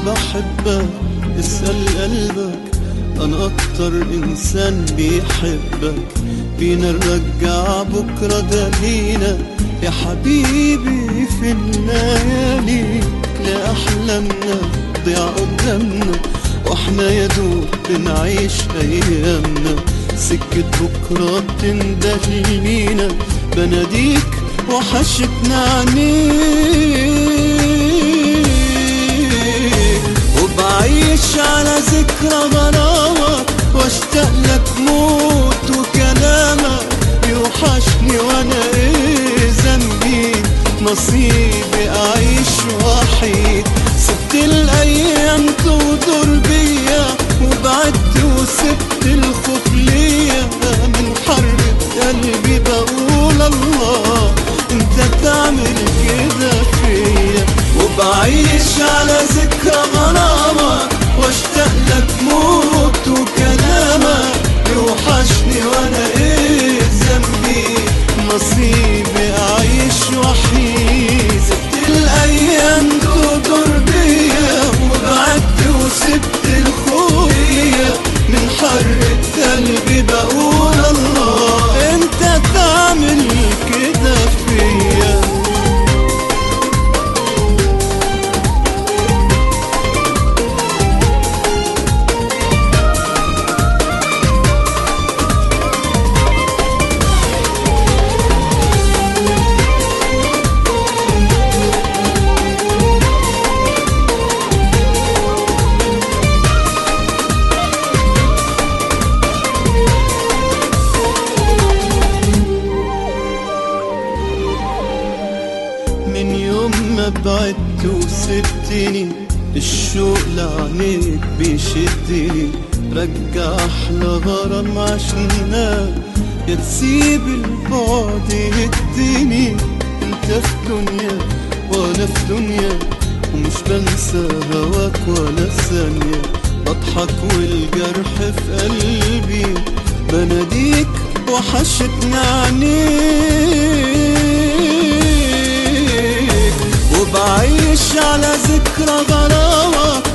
بحبك اسأل قلبك أنا أكتر إنسان بيحبك بينا نرجع بكرة ده لينا يا حبيبي في الليالي لا أحلامنا ضيع قدامنا واحنا يا دوب بنعيش أيامنا سكة بكرة بتنده لينا بناديك وحشتنا عينيك وبعيش على ذكرى غرامك واشتاق لك موت وكلامك يوحشني وانا ايه ذنبي نصيبي اعيش وحيد سبت الايام تغدر بيا وبعدت وسبت الخوف ليا من حرة قلبي بقول الله انت تعمل كده فيا وبعيش على ذكرى غرامك واشتاق لك موت وكلامك يوحشني وانا ايه ذنبي نصيبي اعيش وحيد سبت الايام تغدر بيا وبعدت وسبت الخوية من حرة قلبي بقول الله انت تعمل كده فيا من يوم ما بعدت وسبتني الشوق لعينيك بيشدني رجع احلى غرام عشنا يا تسيب البعد يهدني انت في دنيا وانا في دنيا ومش بنسى هواك ولا ثانية بضحك والجرح في قلبي بناديك وحشتنا عينيك وبعيش على ذكرى غرامك